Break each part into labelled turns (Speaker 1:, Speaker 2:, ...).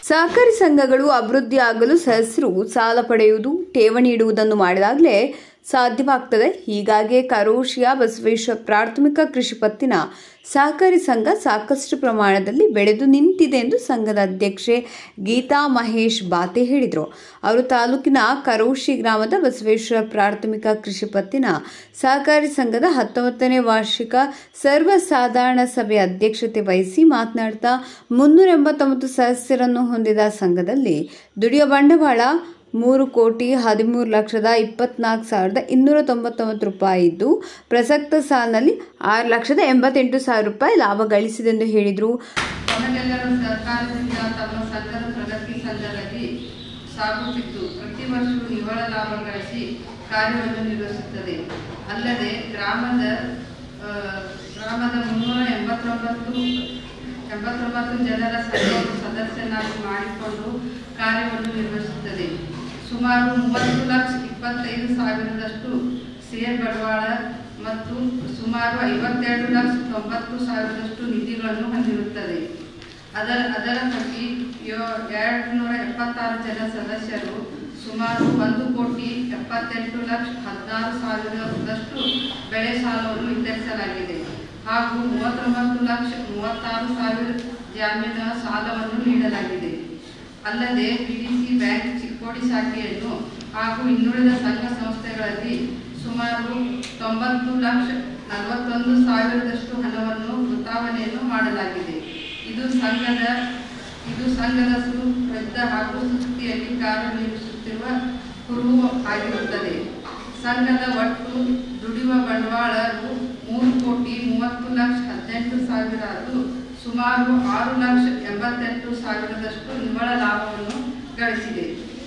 Speaker 1: ಸಹಕಾರಿ ಸಂಘಗಳು ಅಭಿವೃದ್ಧಿಯಾಗಲು ಸದಸ್ಯರು ಸಾಲ ಪಡೆಯುವುದು ಠೇವಣಿ ಇಡುವುದನ್ನು ಮಾಡಿದಾಗಲೇ ಸಾಧ್ಯವಾಗ್ತದೆ ಹೀಗಾಗಿ ಕರೋಶಿಯ ಬಸವೇಶ್ವರ ಪ್ರಾಥಮಿಕ ಕೃಷಿ ಪತ್ತಿನ ಸಹಕಾರಿ ಸಂಘ ಸಾಕಷ್ಟು ಪ್ರಮಾಣದಲ್ಲಿ ಬೆಳೆದು ನಿಂತಿದೆ ಎಂದು ಸಂಘದ ಅಧ್ಯಕ್ಷೆ ಗೀತಾ ಮಹೇಶ್ ಬಾತೆ ಹೇಳಿದರು ಅವರು ತಾಲೂಕಿನ ಕರೋಶಿ ಗ್ರಾಮದ ಬಸವೇಶ್ವರ ಪ್ರಾಥಮಿಕ ಕೃಷಿ ಪತ್ತಿನ ಸಹಕಾರಿ ಸಂಘದ ಹತ್ತೊಂಬತ್ತನೇ ವಾರ್ಷಿಕ ಸರ್ವಸಾಧಾರಣ ಸಭೆ ಅಧ್ಯಕ್ಷತೆ ವಹಿಸಿ ಮಾತನಾಡ್ತಾ ಮುನ್ನೂರ ಎಂಬತ್ತೊಂಬತ್ತು ಸದಸ್ಯರನ್ನು ಹೊಂದಿದ ಸಂಘದಲ್ಲಿ ದುಡಿಯುವ ಬಂಡವಾಳ ಮೂರು ಕೋಟಿ ಹದಿಮೂರು ಲಕ್ಷದ ಇಪ್ಪತ್ನಾಲ್ಕು ಸಾವಿರದ ಇನ್ನೂರ ತೊಂಬತ್ತೊಂಬತ್ತು ರೂಪಾಯಿ ಇದ್ದು ಪ್ರಸಕ್ತ ಸಾಲಿನಲ್ಲಿ ಆರು ಲಕ್ಷದ ಎಂಬತ್ತೆಂಟು ಸಾವಿರ ರೂಪಾಯಿ ಲಾಭ ಗಳಿಸಿದೆ ಎಂದು ಹೇಳಿದರು
Speaker 2: ನಮಗೆಲ್ಲರೂ ಸರ್ಕಾರದಿಂದ ತಮ್ಮ ಸಂಘದ ಪ್ರಗತಿ ಸಂಘದಲ್ಲಿ ಸಾಗುತ್ತಿದ್ದು ಪ್ರತಿ ವರ್ಷವೂ ನಿವ್ವಳ ಲಾಭ ಗಳಿಸಿ ಕಾರ್ಯವನ್ನು ನಿರ್ವಹಿಸುತ್ತದೆ ಅಲ್ಲದೆ ಗ್ರಾಮದ ಆ, ಗ್ರಾಮದ ಮುನ್ನೂರ ಎಂಬತ್ತೊಂಬತ್ತು ಎಂಬತ್ತೊಂಬತ್ತು ಜನರ ಸಂಘವನ್ನು ಸದಸ್ಯನಾಗಿ ಮಾಡಿಕೊಂಡು ಕಾರ್ಯವನ್ನು ನಿರ್ವಹಿಸುತ್ತದೆ ಸುಮಾರು ಮೂವತ್ತು ಲಕ್ಷ ಇಪ್ಪತ್ತೈದು ಸಾವಿರದಷ್ಟು ಷೇರ್ ಬಂಡವಾಳ ಮತ್ತು ಸುಮಾರು ಐವತ್ತೆರಡು ಲಕ್ಷ ತೊಂಬತ್ತು ಸಾವಿರದಷ್ಟು ನಿಧಿಗಳನ್ನು ಹೊಂದಿರುತ್ತದೆ ಅದರ ಅದರ ಪೈಕಿ ಯೋ- ಎರಡು ನೂರ ಎಪ್ಪತ್ತಾರು ಜನ ಸದಸ್ಯರು ಸುಮಾರು ಒಂದು ಕೋಟಿ ಎಪ್ಪತ್ತೆಂಟು ಲಕ್ಷ ಹದಿನಾರು ಸಾವಿರದಷ್ಟು ಬೆಳೆ ಸಾಲವನ್ನು ವಿತರಿಸಲಾಗಿದೆ ಹಾಗೂ ಮೂವತ್ತೊಂಬತ್ತು ಲಕ್ಷ ಮೂವತ್ತಾರು ಸಾವಿರ ಜಾಮೀನು ಸಾಲವನ್ನು ನೀಡಲಾಗಿದೆ ಅಲ್ಲದೆ ಬಿಡಿಸಿ ಬ್ಯಾಂಕ್ ಚಿಕ್ಕೋಡಿ ಶಾಖೆಯನ್ನು ಹಾಗೂ ಇನ್ನುಳಿದ ಸಂಘ ಸಂಸ್ಥೆಗಳಲ್ಲಿ ಸುಮಾರು ತೊಂಬತ್ತು ಲಕ್ಷ ನಲವತ್ತೊಂದು ಸಾವಿರದಷ್ಟು ಹಣವನ್ನು ಉತ್ಪಾದನೆಯನ್ನು ಮಾಡಲಾಗಿದೆ ಇದು ಸಂಘದ ಇದು ಸಂಘದ ಸುಪ್ರಸಿದ್ಧ ಹಾಗೂ ಸುಸ್ಥಿತಿಯಲ್ಲಿ ಕಾರ್ಯನಿರ್ವಹಿಸುತ್ತಿರುವ ಕುರುಹು ಆಗಿರುತ್ತದೆ ಸಂಘದ ಒಟ್ಟು ದುಡಿಯುವ ಬಂಡವಾಳ ರು ಮೂರು ಕೋಟಿ ಮೂವತ್ತು ಲಕ್ಷ ಹದಿನೆಂಟು ಸಾವಿರ ಅದು ಸುಮಾರು ಆರು ಲಕ್ಷ ಎಂಬತ್ತೆಂಟು ಸಾವಿರದಷ್ಟು ನಿವ್ವಳ ಲಾಭವನ್ನು ಗಳಿಸಿದೆ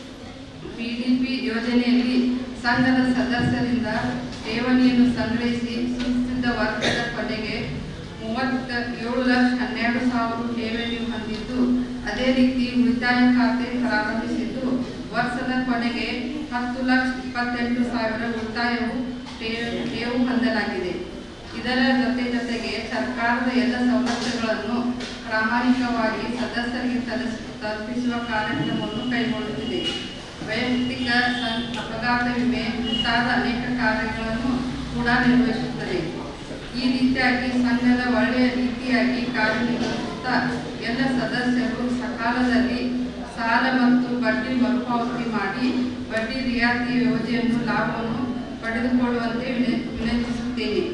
Speaker 2: ಪಿಡಿಪಿ ಯೋಜನೆಯಲ್ಲಿ ಸಂಘದ ಸದಸ್ಯರಿಂದ ಠೇವಣಿಯನ್ನು ಸಂಗ್ರಹಿಸಿ ಸುಸ್ಥಿತ ವರ್ಷದ ಕೊನೆಗೆ ಮೂವತ್ತ ಏಳು ಲಕ್ಷ ಹನ್ನೆರಡು ಸಾವಿರ ಠೇವಣಿ ಹೊಂದಿದ್ದು ಅದೇ ರೀತಿ ಉಳಿತಾಯ ಖಾತೆ ಪ್ರಾರಂಭಿಸಿದ್ದು ವರ್ಷದ ಕೊನೆಗೆ ಹತ್ತು ಲಕ್ಷ ಇಪ್ಪತ್ತೆಂಟು ಸಾವಿರ ಉಳಿತಾಯವು ಠೇ- ಠೇವು ಹೊಂದಲಾಗಿದೆ ಇದರ ಜೊತೆ ಜೊತೆಗೆ ಸರ್ಕಾರದ ಎಲ್ಲ ಸವಲತ್ತುಗಳನ್ನು ಪ್ರಾಮಾಣಿಕವಾಗಿ ಸದಸ್ಯರಿಗೆ ತಲುಪಿಸ ತಲುಪಿಸುವ ಕಾರ್ಯಕ್ರಮವನ್ನು ಕೈಗೊಳ್ಳುತ್ತಿದೆ ವೈಯಕ್ತಿಕ ಸಂ- ಅಪಘಾತ ವಿಮೆ ಮುಂತಾದ ಅನೇಕ ಕಾರ್ಯಗಳನ್ನು ಕೂಡ ನಿರ್ವಹಿಸುತ್ತದೆ ಈ ರೀತಿಯಾಗಿ ಸಂಘದ ಒಳ್ಳೆಯ ರೀತಿಯಾಗಿ ಕಾರ್ಯನಿರ್ವಹಿಸುತ್ತಾ ಎಲ್ಲ ಸದಸ್ಯರು ಸಕಾಲದಲ್ಲಿ ಸಾಲ ಮತ್ತು ಬಡ್ಡಿ ಮರುಪಾವತಿ ಮಾಡಿ ಬಡ್ಡಿ ರಿಯಾಯಿತಿ ಯೋಜನೆಯನ್ನು ಲಾಭವನ್ನು ಪಡೆದುಕೊಳ್ಳುವಂತೆ ವಿನ- ವಿನಂತಿಸುತ್ತೇನೆ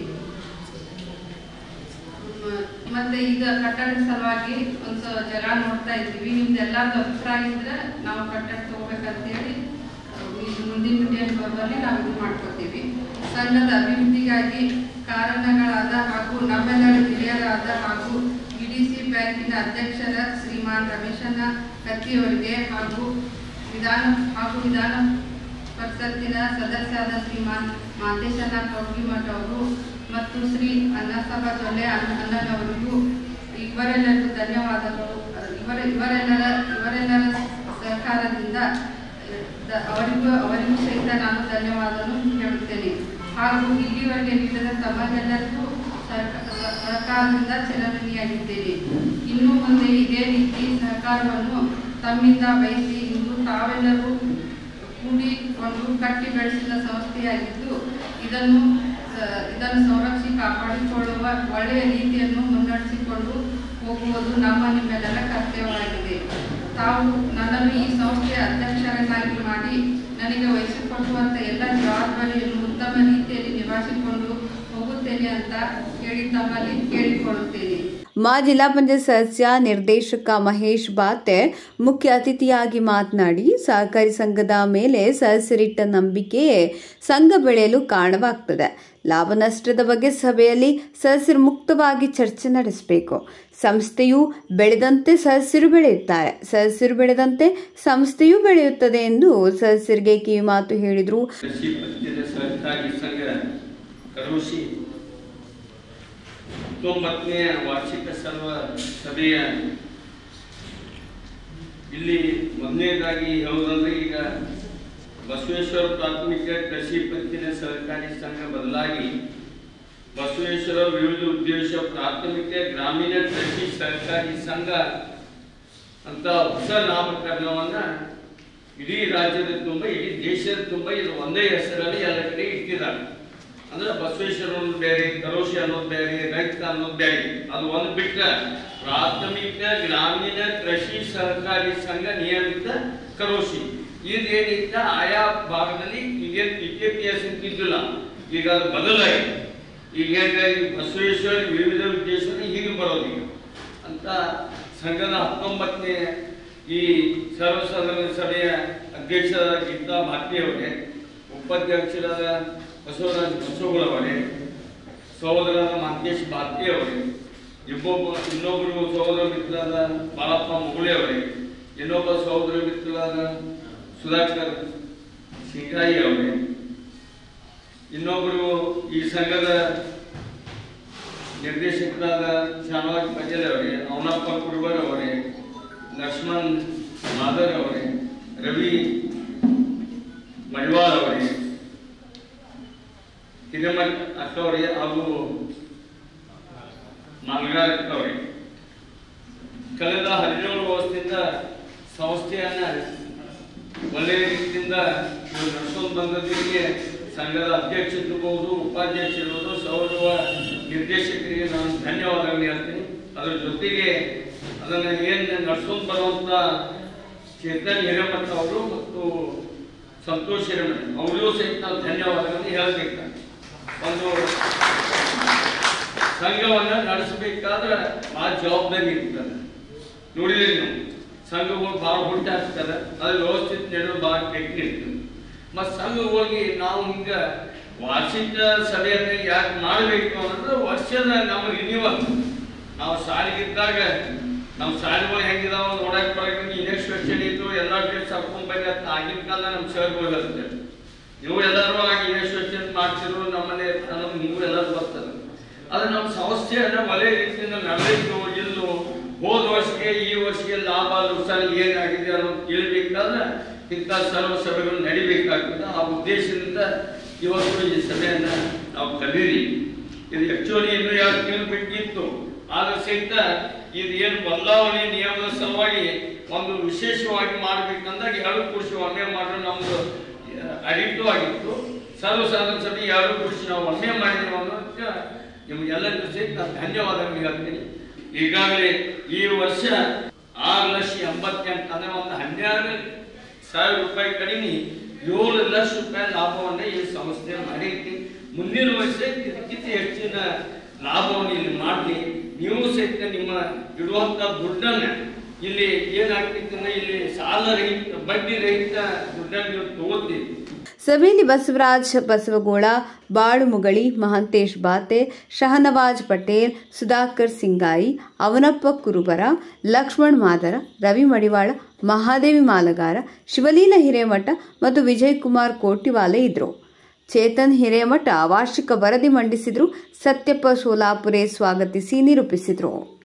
Speaker 2: ಮ- ಮತ್ತೆ ಈಗ ಕಟ್ಟಡದ ಸಲುವಾಗಿ ಒಂದು ಸ- ಜಾಗ ನೋಡ್ತಾ ಇದ್ದೀವಿ ನಿಮ್ದೆಲ್ಲ ಅಭಿಪ್ರಾಯ ಇದ್ರೆ ನಾವು ಕಟ್ಟಡ ತಗೋಬೇಕಂತೇಳಿ ಅಹ್, ಇದು ಮುಂದಿನ ಮೀಡಿಯನ್ ಬರುವಲ್ಲಿ ನಾವು ಇದು ಮಾಡ್ಕೋತೀವಿ ಸಂಘದ ಅಭಿವೃದ್ಧಿಗಾಗಿ ಕಾರಣಗಳಾದ ಹಾಗೂ ನಮ್ಮೆಲ್ಲರ ಹಿರಿಯರಾದ ಹಾಗೂ ಇಡಿಸಿ ಬ್ಯಾಂಕಿನ ಅಧ್ಯಕ್ಷರ ಶ್ರೀಮಾನ್ ರಮೇಶಣ್ಣ ಕತ್ತಿಯವರಿಗೆ ಹಾಗೂ ವಿಧಾನ ಹಾಗೂ ವಿಧಾನ ಪರಿಷತ್ತಿನ ಸದಸ್ಯರಾದ ಶ್ರೀಮಾನ್ ಮಾಂತೇಶಣ್ಣ ಕೌಟಿಮಠ ಅವರು ಮತ್ತು ಶ್ರೀ ಅನ್ನಸಭಾ ಜೊಲ್ಲೆ ಅಣ್ಣ ಅಣ್ಣನವರಿಗೂ ಇವರೆಲ್ಲರಿಗೂ ಧನ್ಯವಾದಗಳು ಇವರ ಇವರೆಲ್ಲರ ಇವರೆಲ್ಲರ ಸಹಕಾರದಿಂದ ದ- ಅವರಿಗೂ ಅವರಿಗೂ ಸಹಿತ ನಾನು ಧನ್ಯವಾದವನ್ನು ಹೇಳುತ್ತೇನೆ ಹಾಗೂ ಇಲ್ಲಿವರೆಗೆ ನೀಡಿದ ತಮಗೆಲ್ಲರಿಗೂ ಸಹಕ- ಸ- ಸಹಕಾರದಿಂದ ಚಲನೆಯಾಗಿದ್ದೇನೆ ಇನ್ನು ಮುಂದೆ ಇದೇ ರೀತಿ ಸಹಕಾರವನ್ನು ತಮ್ಮಿಂದ ಬಯಸಿ ಇಂದು ತಾವೆಲ್ಲರೂ ಕೂಡಿಕೊಂಡು ಕಟ್ಟಿ ಬೆಳೆಸಿದ ಸಂಸ್ಥೆಯಾಗಿದ್ದು ಇದನ್ನು ಆ, ಇದನ್ನು ಸಂರಕ್ಷಿ ಕಾಪಾಡಿಕೊಳ್ಳುವ ಒಳ್ಳೆಯ ರೀತಿಯನ್ನು ಮುನ್ನಡೆಸಿಕೊಂಡು ಹೋಗುವುದು ನಮ್ಮ ನಿಮ್ಮೆಲ್ಲರ ಕರ್ತವ್ಯವಾಗಿದೆ ತಾವು ನನ್ನನ್ನು ಈ ಸಂಸ್ಥೆಯ ಅಧ್ಯಕ್ಷರನ್ನಾಗಿ ಮಾಡಿ ನನಗೆ ವಹಿಸಿಕೊಡುವಂಥ ಎಲ್ಲ ಜವಾಬ್ದಾರಿಯನ್ನು ಉತ್ತಮ ರೀತಿಯಲ್ಲಿ ನಿಭಾಯಿಸಿಕೊಂಡು ಹೋಗುತ್ತೇನೆ ಅಂತ ಹೇಳಿ ತಮ್ಮಲ್ಲಿ ಕೇಳಿಕೊಳ್ಳುತ್ತೇನೆ
Speaker 1: ಮಾ ಜಿಲ್ಲಾ ಪಂಚಾಯತ್ ಸದಸ್ಯ ನಿರ್ದೇಶಕ ಮಹೇಶ್ ಬಾತೆ ಮುಖ್ಯ ಅತಿಥಿಯಾಗಿ ಮಾತನಾಡಿ ಸಹಕಾರಿ ಸಂಘದ ಮೇಲೆ ಸದಸ್ಯರಿಟ್ಟ ನಂಬಿಕೆಯೇ ಸಂಘ ಬೆಳೆಯಲು ಕಾರಣವಾಗ್ತದೆ ಲಾಭ ನಷ್ಟದ ಬಗ್ಗೆ ಸಭೆಯಲ್ಲಿ ಸದಸ್ಯರು ಮುಕ್ತವಾಗಿ ಚರ್ಚೆ ನಡೆಸಬೇಕು ಸಂಸ್ಥೆಯು ಬೆಳೆದಂತೆ ಸದಸ್ಯರು ಬೆಳೆಯುತ್ತಾರೆ ಸದಸ್ಯರು ಬೆಳೆದಂತೆ ಸಂಸ್ಥೆಯೂ ಬೆಳೆಯುತ್ತದೆ ಎಂದು ಸದಸ್ಯರಿಗೆ ಕಿವಿಮಾತು ಹೇಳಿದರು
Speaker 3: ಕೃಷಿ ಪತ್ತಿನ ಸಹಕಾರಿ ಸಂಘ ಕರೋಶಿ ಹತ್ತೊಂಬತ್ತನೇ ವಾರ್ಷಿಕ ಸರ್ವ ಸಭೆಯ ಇಲ್ಲಿ ಮೊದಲನೇದಾಗಿ ಹೇಳೋದಂದ್ರೆ ಈಗ ಬಸವೇಶ್ವರ ಪ್ರಾಥಮಿಕ ಕೃಷಿ ಪತ್ತಿನ ಸಹಕಾರಿ ಸಂಘ ಬದಲಾಗಿ ಬಸವೇಶ್ವರ ವಿವಿಧ ಉದ್ದೇಶ ಪ್ರಾಥಮಿಕ ಗ್ರಾಮೀಣ ಕೃಷಿ ಸಹಕಾರಿ ಸಂಘ ಅಂತ ಹೊಸ ನಾಮಕರಣವನ್ನ ಇಡೀ ರಾಜ್ಯದ ತುಂಬ ಇಡೀ ದೇಶದ ತುಂಬ ಇದು ಒಂದೇ ಹೆಸರಲ್ಲಿ ಎಲ್ಲ ಕಡೆ ಇಟ್ಟಿದ್ದಾರೆ ಅಂದ್ರೆ ಬಸವೇಶ್ವರ ಅನ್ನೋದು ಬೇರೆ ಕರೋಶಿ ಅನ್ನೋದು ಬೇರೆ ರೈತ ಅನ್ನೋದು ಬೇರೆ ಅದು ಒಂದು ಬಿಟ್ರೆ ಪ್ರಾಥಮಿಕ ಗ್ರಾಮೀಣ ಕೃಷಿ ಸಹಕಾರಿ ಸಂಘ ನಿಯಮಿತ ಕರೋಶಿ ಇದೇನಿತ್ತ ಆಯಾ ಭಾಗದಲ್ಲಿ ಈಗೇನು ಪಿ ಕೆ ಪಿ ಎಸ್ ಅಂತಿದ್ದಿಲ್ಲ ಈಗ ಅದು ಬದಲಾಗಿದೆ ಈಗ ಹೇಗೆ ಬಸವೇಶ್ವರ ವಿವಿಧ ಉದ್ದೇಶನ ಹೀಗೆ ಬರೋದು ಈಗ ಅಂತ ಸಂಘದ ಹತ್ತೊಂಬತ್ತನೇ ಈ ಸರ್ವಸಾಧಾರಣ ಸಭೆಯ ಅಧ್ಯಕ್ಷರಾದ ಗೀತಾ ಭಾರತಿ ಅವರೇ ಉಪಾಧ್ಯಕ್ಷರಾದ ಬಸವರಾಜ್ ಬಸವಗಳವರೇ ಸಹೋದರರಾದ ಮಂಕೇಶ್ ಭಾರತಿ ಅವರೇ ಇನ್ನೊಬ್ಬ ಇನ್ನೊಬ್ಬರು ಸಹೋದರ ಮಿತ್ರರಾದ ಬಾಳಪ್ಪ ಮುಗುಳಿ ಅವರೇ ಇನ್ನೊಬ್ಬ ಸಹೋದರ ಮಿತ್ರರಾದ ಸುಧಾಕರ್ ಸಿಂಗಾಯಿ ಅವರೇ ಇನ್ನೊಬ್ಬರು ಈ ಸಂಘದ ನಿರ್ದೇಶಕರಾದ ಶಾನವಾಜ್ ಪಟೇಲ್ ಅವರೇ ಅವನಪ್ಪ ಕುರುಬರ್ ಅವರೇ ಲಕ್ಷ್ಮಣ್ ಮಾದರ್ ಅವರೇ ರವಿ ಮಡಿವಾಳ್ ಅವರೇ ಹಿರೇಮಠ್ ಅಕ್ಕವರೇ ಹಾಗೂ ಮಾಲ್ಗಾರ್ ಅವರೇ ಕಳೆದ ಹದಿನೇಳು ವರ್ಷದಿಂದ ಸಂಸ್ಥೆಯನ್ನ ಒಳ್ಳೆಯ ರೀತಿಯಿಂದ ನೀವು ನಡೆಸ್ಕೊಂಡು ಬಂದದಕ್ಕೆ ಸಂಘದ ಅಧ್ಯಕ್ಷರಿರ್ಬೋದು ಉಪಾಧ್ಯಕ್ಷರಿರ್ಬೋದು ಸೌರವ ನಿರ್ದೇಶಕರಿಗೆ ನಾನು ಧನ್ಯವಾದಗಳು ಹೇಳ್ತೀನಿ ಅದರ ಜೊತೆಗೆ ಅದನ್ನು ಏನು ನಡ್ಸ್ಕೊಂಡು ಬರುವಂಥ ಚೇತನ್ ಹಿರೇಮಠ ಅವರು ಮತ್ತು ಸಂತೋಷ್ ಹಿರೇಮಠ ಅವರಿಗೂ ಸಹಿತ ನಾನು ಧನ್ಯವಾದಗಳನ್ನು ಹೇಳಬೇಕು ಒಂದು ಸಂಘವನ್ನು ನಡೆಸಬೇಕಾದ್ರೆ ಭಾಳ ಜವಾಬ್ದಾರಿ ಇರ್ತದೆ ನೋಡಿದ್ರಿ ನೀವು ಸಂಘಗಳು ಭಾಳ ಹುಟ್ಟಾಗ್ತದೆ ಅದು ವ್ಯವಸ್ಥಿತ ನಡೆಯೋದು ಭಾಳ ಟೆಕ್ನಿಕ್ ಇರ್ತದೆ ಮತ್ತು ಸಂಘಗಳಿಗೆ ನಾವು ಹಿಂಗೆ ವಾರ್ಷಿಕ ಸಭೆಯನ್ನು ಯಾಕೆ ಮಾಡಬೇಕು ಅನ್ನೋದು ವರ್ಷದ ನಮ್ಮ ರಿನ್ಯೂವಲ್ ನಾವು ಶಾಲೆಗಿದ್ದಾಗ ನಮ್ಮ ಶಾಲೆಗಳು ಹೆಂಗಿದಾವ ನೋಡಕ್ಕೆ ಬರಕ್ಕೆ ನೆಕ್ಸ್ಟ್ ವರ್ಷನ್ ಇತ್ತು ಎಲ್ಲ ಡೇಟ್ಸ್ ಹಾಕೊಂಡ್ ಬನ್ನಿ ಅಂತ ಆಗಿನ ಕಾಲ ನಮ್ಮ ಸರ್ಗಳು ಹೇಳ್ತಾರೆ ನೀವು ಎಲ್ಲರೂ ಆಗಿ ನೆಕ್ಸ್ಟ್ ವರ್ಷನ್ ಮಾಡ್ತಿರೋ ನಮ್ಮನೆ ಅನ್ನೋದು ನೀವು ಎಲ್ಲರೂ ಬರ್ತದೆ ಅದು ನಮ್ಮ ಸಂಸ್ಥೆಯನ್ನ ಒಳ್ಳೆ ರೀತಿಯಿಂದ ನಡೆದಿತ್ತು ಇಲ್ಲೋ ಹೋದ ವರ್ಷಕ್ಕೆ ಈ ವರ್ಷಕ್ಕೆ ಲಾಭ ನುಕ್ಸಾನ ಏನಾಗಿದೆ ಅನ್ನೋದು ತಿಳಿಬೇಕಾದ್ರೆ ಇಂಥ ಸರ್ವ ಸಭೆಗಳು ನಡಿಬೇಕಾಗ್ತದೆ ಆ ಉದ್ದೇಶದಿಂದ ಇವತ್ತು ಈ ಸಭೆಯನ್ನ ನಾವು ಕರೀರಿ ಇದು ಆಕ್ಚುಲಿ ಇನ್ನು ಎರಡು ತಿಂಗಳು ಬಿಟ್ಟಿತ್ತು ಆದ್ರೆ ಸಹಿತ ಇದು ಏನು ಬದಲಾವಣೆ ನಿಯಮದ ಸಲುವಾಗಿ ಒಂದು ವಿಶೇಷವಾಗಿ ಮಾಡ್ಬೇಕಂದಾಗ ಎರಡು ಕೃಷಿ ಒಮ್ಮೆ ಮಾಡಿದ್ರೆ ನಮ್ದು ಅಡಿಕ್ಟು ಆಗಿತ್ತು ಸರ್ವಸಾಧಾರಣ ಸಭೆ ಎರಡು ಕೃಷಿ ನಾವು ಒಮ್ಮೆ ಮಾಡಿದ್ವಿ ಅನ್ನೋದಕ್ಕೆ ನಿಮ್ಗೆಲ್ಲರಿಗೂ ಸಹಿತ ನಾನು ಧನ್ಯವಾದಗಳು ಹೇಳ್ತೀನಿ ಈಗಾಗಲೇ ಈ ವರ್ಷ ಆರು ಲಕ್ಷ ಎಂಬತ್ತೆಂಟು ಅಂದ್ರೆ ಒಂದು ಹನ್ನೆರಡು ಸಾವಿರ ರೂಪಾಯಿ ಕಡಿಮೆ ಏಳು ಲಕ್ಷ ರೂಪಾಯಿ ಲಾಭವನ್ನು ಈ ಸಂಸ್ಥೆ ಮಾಡೈತಿ ಮುಂದಿನ ವರ್ಷ ಇದಕ್ಕಿಂತ ಹೆಚ್ಚಿನ ಲಾಭವನ್ನು ಇಲ್ಲಿ ಮಾಡಲಿ ನೀವು ಸಹಿತ ನಿಮ್ಮ ಇಡುವಂತ ದುಡ್ಡನ್ನ ಇಲ್ಲಿ ಏನಾಗ್ತಿತ್ತು ಅಂದ್ರೆ ಇಲ್ಲಿ ಸಾಲ ರಹಿತ ಬಡ್ಡಿ ರಹಿತ ದುಡ್ಡನ್ನು ನೀವು ತಗೋತೀರಿ
Speaker 1: ಸಭೆಯಲ್ಲಿ ಬಸವರಾಜ್ ಬಸವಗೋಳ ಬಾಳುಮುಗಳಿ ಮಹಂತೇಶ್ ಬಾತೆ ಶಹನವಾಜ್ ಪಟೇಲ್ ಸುಧಾಕರ್ ಸಿಂಗಾಯಿ ಅವನಪ್ಪ ಕುರುಬರ ಲಕ್ಷ್ಮಣ್ ಮಾದರ ರವಿ ಮಡಿವಾಳ ಮಹಾದೇವಿ ಮಾಲಗಾರ ಶಿವಲೀಲ ಹಿರೇಮಠ ಮತ್ತು ವಿಜಯಕುಮಾರ್ ಕೋಟಿವಾಲೆ ಇದ್ರು ಚೇತನ್ ಹಿರೇಮಠ ವಾರ್ಷಿಕ ವರದಿ ಮಂಡಿಸಿದ್ರು ಸತ್ಯಪ್ಪ ಸೋಲಾಪುರೆ ಸ್ವಾಗತಿಸಿ ನಿರೂಪಿಸಿದ್ರು